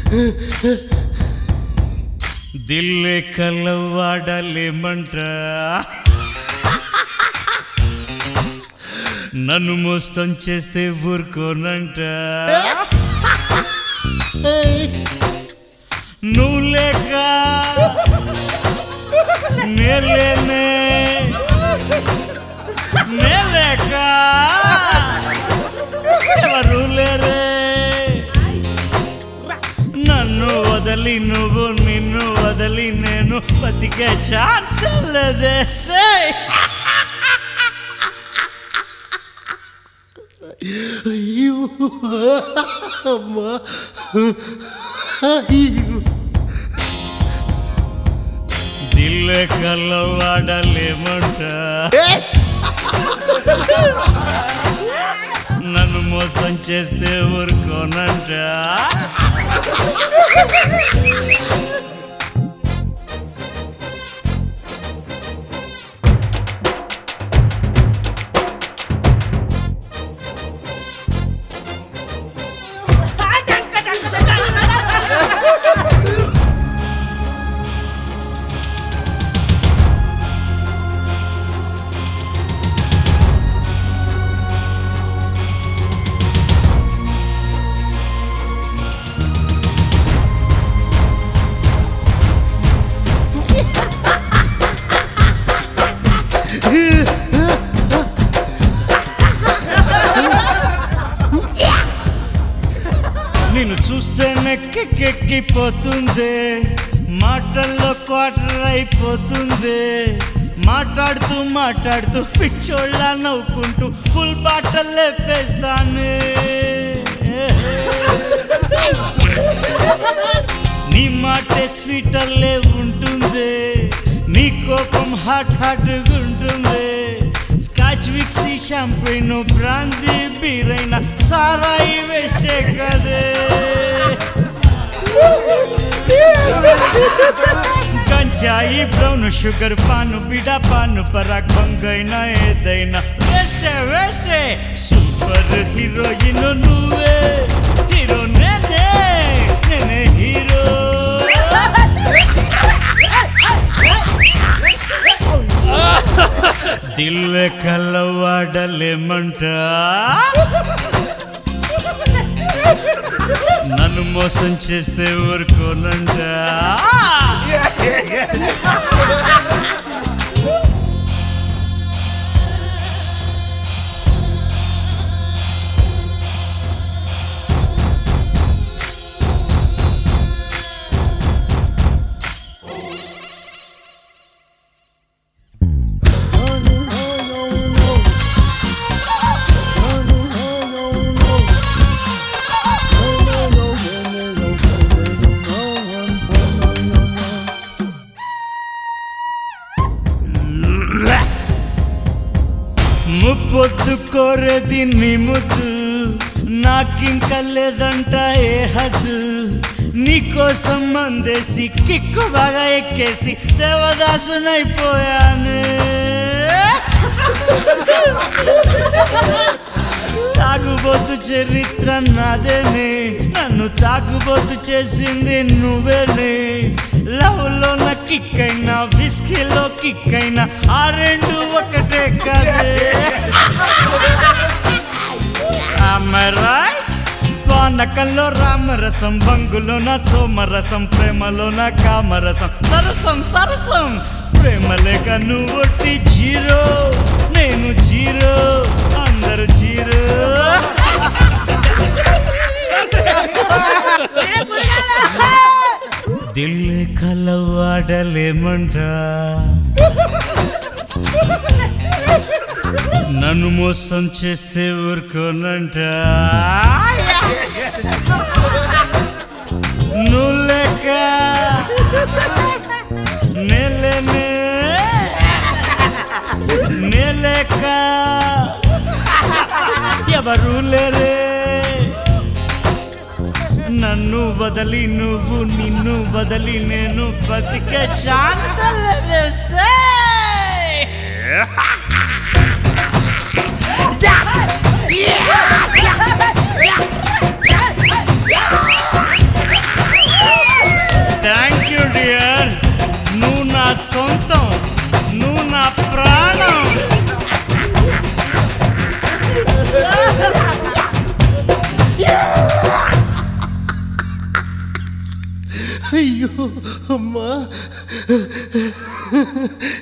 దిల్లే కలవాడలేమంట నన్ను మోస్తం చేస్తే ఊరుకోనంట నువ్వు లేక నేలేనే నేలేక ఎవరు లేరే నన్ను వదలి నువ్వు నిన్ను వదలి నేను బతికే ఛాన్స్ లేదే say. అయ్యో అమ్మా అయ్యో దిల్లే కల్లవాడలేమంట నన్ను మోసం చేస్తే ఊరుకోనంట నిన్ను చూస్తే నెక్కెక్కిపోతుంది మాటల్లో క్వార్టర్ అయిపోతుంది మాట్లాడుతూ మాట్లాడుతూ పిచ్చోళ్ళ నవ్వుకుంటూ ఫుల్ బాటల్ లేపేస్తాను నీ మాటే స్వీటర్లే ఉంటుంది నీ కోపం హాట్ హాట్ ఉంటుంది స్కాచ్ విక్సీ షాంపైన్ బ్రాందీ బీరైన సారాయి వేస్టే కదే గంజాయి బ్రౌన్ షుగర్ పాను బిడా పాను పరాగ్ బంగైనా ఏదైనా వేస్టే వేస్టే సూపర్ హీరోయిన్ నువ్వే హీరో నేనే నేనే హీరో దిల్ కలవాడలేమంట నన్ను మోసం చేస్తే ఊరుకోనంట ముప్పొద్దు కోరేది నీ ముద్దు నాకింక లేదంట ఏ హద్దు నీకోసం మందేసి కిక్కు బాగా ఎక్కేసి దేవదాసునైపోయాను తాగుబోతు చరిత్ర నాదేనే నన్ను తాగుబోతు చేసింది నువ్వేనే లవ్ లో నా కిక్ అయినా విస్కీలో కిక్ అయినా ఆ రెండు ఒకటే కదే అమరాజ్ పానకంలో రామరసం బంగులోన సోమరసం ప్రేమలోన కామరసం సరసం సరసం ప్రేమ లేక నువ్వొట్టి జీరో నేను జీరో అందరు జీరో దిల్ కలవాడలేమంట నన్ను మోసం చేస్తే ఊరుకోనంట నువ్వు లేక నేలేనే నేలేక ఎవరు లేరే నన్ను వదలి నువ్వు నిన్ను వదలి నేను బతికే ఛాన్స్ లేదే say. నా సొంతం నువ్వు నా ప్రాణం అయ్యో అమ్మా